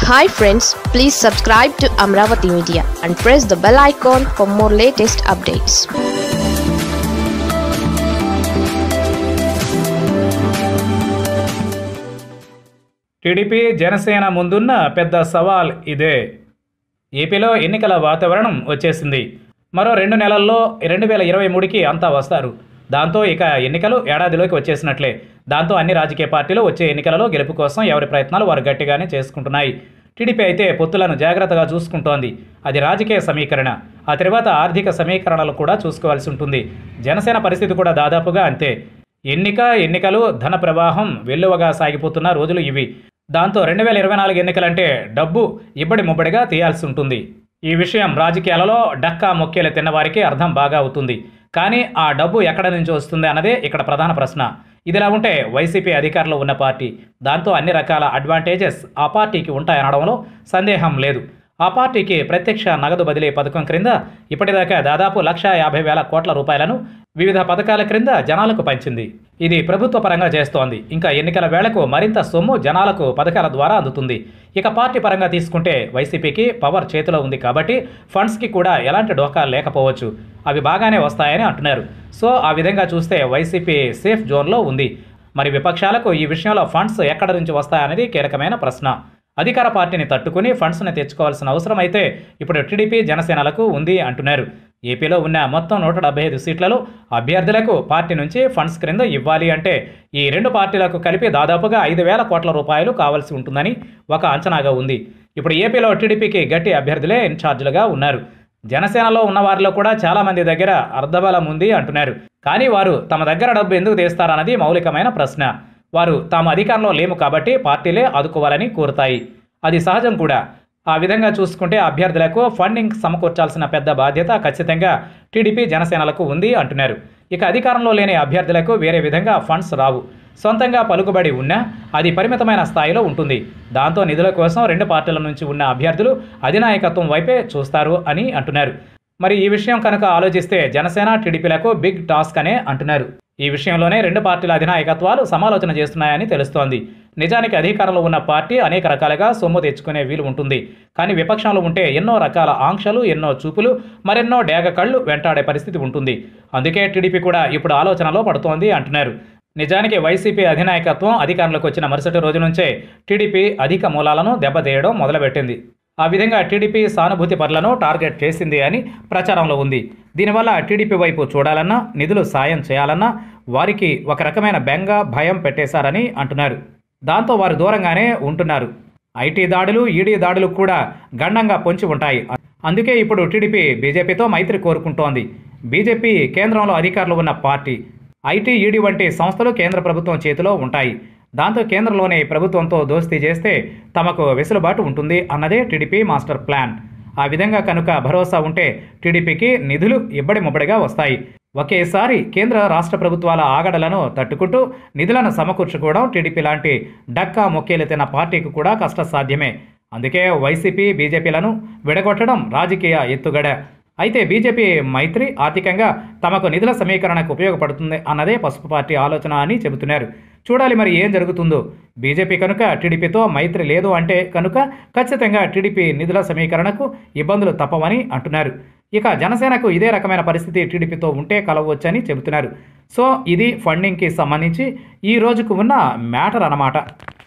hi friends please subscribe to Amaravati media and press the bell icon for more latest updates TDP Janasena ముందున్న పెద్ద సవాల్ ఇదే ఏపీలో ఎన్నికల వాతావరణం వచ్చేసింది మరో రెండు నెలల్లో రెండు వేల ఇరవై మూడుకి అంతా వస్తారు దాంతో ఇక ఎన్నికలు ఏడాదిలోకి వచ్చేసినట్లే దాంతో అన్ని రాజకీయ పార్టీలు వచ్చే ఎన్నికలలో గెలుపు కోసం ఎవరి ప్రయత్నాలు వారు గట్టిగానే చేసుకుంటున్నాయి టీడీపీ అయితే పొత్తులను జాగ్రత్తగా చూసుకుంటోంది అది రాజకీయ సమీకరణ ఆ తర్వాత ఆర్థిక సమీకరణలు కూడా చూసుకోవాల్సి ఉంటుంది జనసేన పరిస్థితి కూడా దాదాపుగా అంతే ఎన్నిక ఎన్నికలు ధన ప్రవాహం వెల్లువగా సాగిపోతున్న రోజులు ఇవి దాంతో రెండు వేల ఇరవై నాలుగు ఎన్నికలంటే డబ్బు ఇబ్బడి ముబ్బడిగా తీయాల్సి ఉంటుంది ఈ విషయం రాజకీయాలలో డక్కా మొక్కేలు తిన్నవారికి అర్థం బాగా అవుతుంది కానీ ఆ డబ్బు ఎక్కడ నుంచి వస్తుంది అన్నదే ఇక్కడ ప్రధాన ప్రశ్న ఇదిలా ఉంటే వైసీపీ అధికారంలో ఉన్న పార్టీ దాంతో అన్ని రకాల అడ్వాంటేజెస్ ఆ పార్టీకి ఉంటాయనడంలో సందేహం లేదు ఆ పార్టీకి ప్రత్యక్ష నగదు బదిలీ పథకం క్రింద ఇప్పటిదాకా దాదాపు లక్ష యాభై వేల కోట్ల రూపాయలను వివిధ పథకాల క్రింద జనాలకు పంచింది ఇది ప్రభుత్వ పరంగా చేస్తోంది ఇంకా ఎన్నికల వేళకు మరింత సొమ్ము జనాలకు పథకాల ద్వారా అందుతుంది ఇక పార్టీ పరంగా తీసుకుంటే వైసీపీకి పవర్ చేతిలో ఉంది కాబట్టి ఫండ్స్కి కూడా ఎలాంటి డోకా లేకపోవచ్చు అవి బాగానే వస్తాయని అంటున్నారు సో ఆ విధంగా చూస్తే వైసీపీ సేఫ్ జోన్లో ఉంది మరి విపక్షాలకు ఈ విషయంలో ఫండ్స్ ఎక్కడ నుంచి వస్తాయనేది కీలకమైన ప్రశ్న అధికార పార్టీని తట్టుకుని ఫండ్స్ని తెచ్చుకోవాల్సిన అవసరం అయితే ఇప్పుడు టీడీపీ జనసేనలకు ఉంది అంటున్నారు ఏపీలో ఉన్న మొత్తం నూట డెబ్బై ఐదు సీట్లలో అభ్యర్థులకు పార్టీ నుంచి ఫండ్స్ క్రింద ఇవ్వాలి అంటే ఈ రెండు పార్టీలకు కలిపి దాదాపుగా ఐదు వేల కోట్ల రూపాయలు కావాల్సి ఉంటుందని ఒక అంచనాగా ఉంది ఇప్పుడు ఏపీలో టీడీపీకి గట్టి అభ్యర్థులే ఇన్ఛార్జీలుగా ఉన్నారు జనసేనలో ఉన్న వారిలో కూడా చాలా మంది దగ్గర అర్ధబలం ఉంది అంటున్నారు కానీ వారు తమ దగ్గర డబ్బు ఎందుకు తీస్తారన్నది మౌలికమైన ప్రశ్న వారు తాము అధికారంలో లేము కాబట్టి పార్టీలే ఆదుకోవాలని కోరుతాయి అది సహజం కూడా ఆ విధంగా చూసుకుంటే అభ్యర్థులకు ఫండింగ్ సమకూర్చాల్సిన పెద్ద బాధ్యత ఖచ్చితంగా టీడీపీ జనసేనలకు ఉంది అంటున్నారు ఇక అధికారంలో లేని అభ్యర్థులకు వేరే విధంగా ఫండ్స్ రావు సొంతంగా పలుకుబడి ఉన్నా అది పరిమితమైన స్థాయిలో ఉంటుంది దాంతో నిధుల కోసం రెండు పార్టీల నుంచి ఉన్న అభ్యర్థులు అధినాయకత్వం వైపే చూస్తారు అని అంటున్నారు మరి ఈ విషయం కనుక ఆలోచిస్తే జనసేన టీడీపీలకు బిగ్ టాస్క్ అనే అంటున్నారు ఈ విషయంలోనే రెండు పార్టీల అధినాయకత్వాలు సమాలోచన చేస్తున్నాయని తెలుస్తోంది నిజానికి అధికారంలో ఉన్న పార్టీ అనేక రకాలుగా సొమ్ము తెచ్చుకునే వీలు ఉంటుంది కానీ విపక్షంలో ఉంటే ఎన్నో రకాల ఆంక్షలు ఎన్నో చూపులు మరెన్నో డేగ కళ్ళు వెంటాడే పరిస్థితి ఉంటుంది అందుకే టీడీపీ కూడా ఇప్పుడు ఆలోచనలో పడుతోంది అంటున్నారు నిజానికి వైసీపీ అధినాయకత్వం అధికారంలోకి వచ్చిన మరుసటి రోజు నుంచే టీడీపీ అధిక మూలాలను దెబ్బతీయడం మొదలుపెట్టింది ఆ విధంగా టీడీపీ సానుభూతి పరులను టార్గెట్ చేసింది అని ప్రచారంలో ఉంది దీనివల్ల టీడీపీ వైపు చూడాలన్నా నిధులు సాయం చేయాలన్నా వారికి ఒక రకమైన బెంగ భయం పెట్టేశారని అంటున్నారు దాంతో వారు దూరంగానే ఉంటున్నారు ఐటీ దాడులు ఈడీ దాడులు కూడా గండంగా పొంచి ఉంటాయి అందుకే ఇప్పుడు టీడీపీ బీజేపీతో మైత్రి కోరుకుంటోంది బీజేపీ కేంద్రంలో అధికారంలో ఉన్న పార్టీ ఐటీ ఈడీ వంటి సంస్థలు కేంద్ర ప్రభుత్వం చేతిలో ఉంటాయి దాంతో కేంద్రంలోని ప్రభుత్వంతో దోస్తీ చేస్తే తమకు వెసులుబాటు ఉంటుంది అన్నదే టీడీపీ మాస్టర్ ప్లాన్ ఆ విధంగా కనుక భరోసా ఉంటే టీడీపీకి నిధులు ఇబ్బడి ముబ్బడిగా వస్తాయి ఒకేసారి కేంద్ర రాష్ట్ర ప్రభుత్వాల ఆగడలను తట్టుకుంటూ నిధులను సమకూర్చుకోవడం టీడీపీ లాంటి డక్కా మొక్కేలెత్తిన పార్టీకి కూడా కష్టసాధ్యమే అందుకే వైసీపీ బీజేపీలను విడగొట్టడం రాజకీయ ఎత్తుగడ అయితే బీజేపీ మైత్రి ఆర్థికంగా తమకు నిధుల సమీకరణకు ఉపయోగపడుతుంది అన్నదే పసుపు పార్టీ ఆలోచన అని చెబుతున్నారు చూడాలి మరి ఏం జరుగుతుందో బీజేపీ కనుక టీడీపీతో మైత్రి లేదు అంటే కనుక ఖచ్చితంగా టీడీపీ నిధుల సమీకరణకు ఇబ్బందులు తప్పవని అంటున్నారు ఇక జనసేనకు ఇదే రకమైన పరిస్థితి టీడీపీతో ఉంటే కలవచ్చని చెబుతున్నారు సో ఇది ఫండింగ్కి సంబంధించి ఈ రోజుకు ఉన్న మ్యాటర్ అన్నమాట